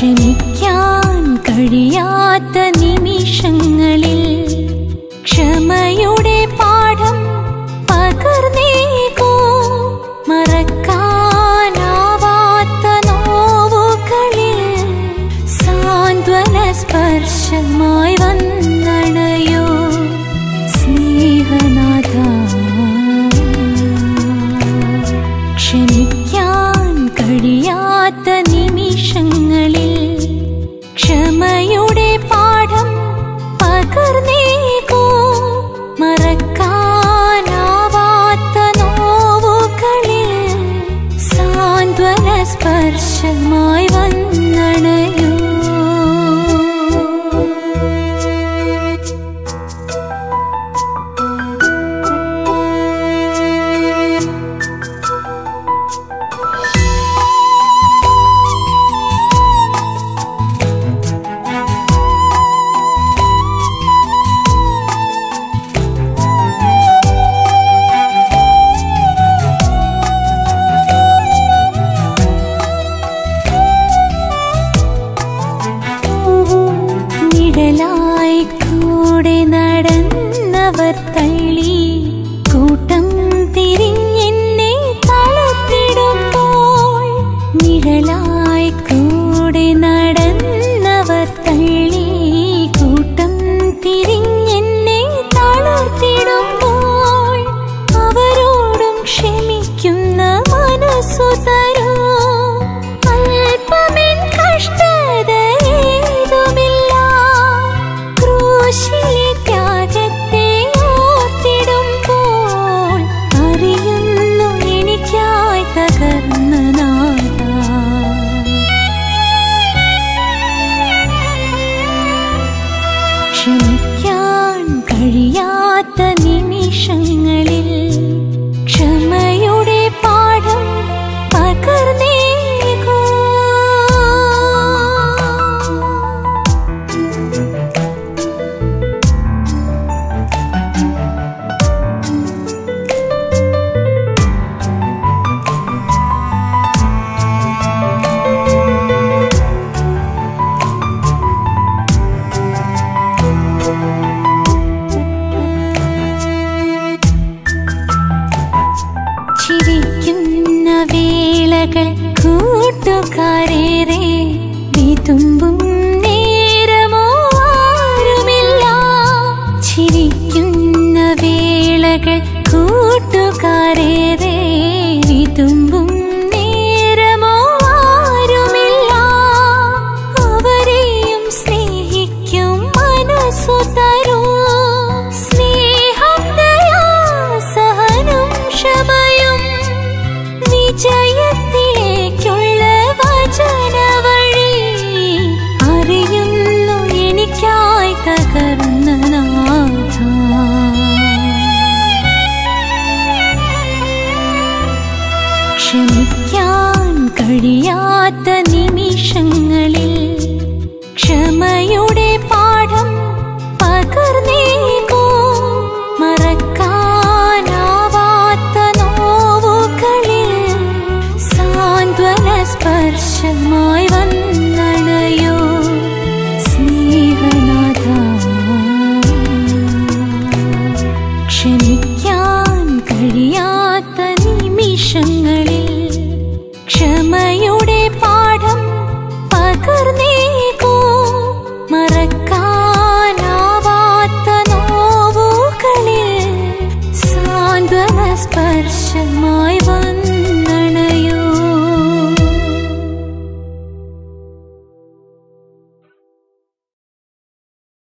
ക്ഷമിക്കാൻ കഴിയാത്ത നിമിഷങ്ങളിൽ ക്ഷമയുടെ പാഠം പകർന്നേകൂ മറക്കാനാവാത്ത നോവുകളിൽ സാന്ത്വന സ്പർശമായി വന്നണയോ സ്നേഹനാഥ ക്ഷമിക്കാൻ കഴിയാത്ത നിമിഷങ്ങളിൽ ക്ഷമയുടെ പാഠം പകർന്നേകൂ മറക്കാനാവാത്ത നോവുകളിൽ സാന്ത്വന സ്പർശമായി വന്നണയോ നിഴലായി കൂടെ നടന്നവർ തള്ളി കൂട്ടം തിരിഞ്ഞെന്നെ തളർത്തിടുമ്പോൾ നിഴലായി കൂടെ നടന്നവർ തള്ളി കൂട്ടം തിരിഞ്ഞെന്നെ തളർത്തിടുമ്പോൾ അവരോടും ക്ഷമിക്കുന്ന മനസ്സു തരൂ അല്പമെൻ കഷ്ടത ഏതുമില്ല ക്രൂശിലെ ത്യാഗത്തെ ഓർത്തിടുമ്പോൾ അറിയുന്നു എനിക്കായി തകർന്ന നാഥ ക്ഷമിക്കാൻ കഴിയാത്ത നിമിഷങ്ങളിൽ ക്ഷമയുടെ പാഠം പകർന്നേകൂ ചിരിക്കുന്ന വേളകൾ കൂട്ടുകാരേറെ വിതുമ്പും നേരമോ ആരുമില്ല ചിരിക്കുന്ന വേളകൾ കൂട്ടുകാരേറെ വിതുമ്പും നേരമോ ആരുമില്ല അവരെയും സ്നേഹിക്കും മനസ്സു തരൂ സ്നേഹം ദയാ സഹനം ക്ഷമയും വിജയത്തിലേക്കുള്ള വചനവഴി അറിയുന്നു എനിക്കായി തകർന്ന നാഥ ക്ഷമിക്കാൻ കഴിയാത്ത നിമിഷങ്ങളിൽ ക്ഷമയുടെ പാഠം പകർന്നേകൂ മറക്കാനാവാത്ത നോവുകളിൽ സാന്ത്വന സ്പർശമായി വന്നണയോ സ്നേഹനാഥ ക്ഷമിക്കാൻ കഴിയാത്ത നിമിഷങ്ങളിൽ ക്ഷമയുടെ പാഠം പകർന്നേകൂ മറക്കാനാവാത്ത നോവുകളിൽ സാന്ത്വന സ്പർശമായി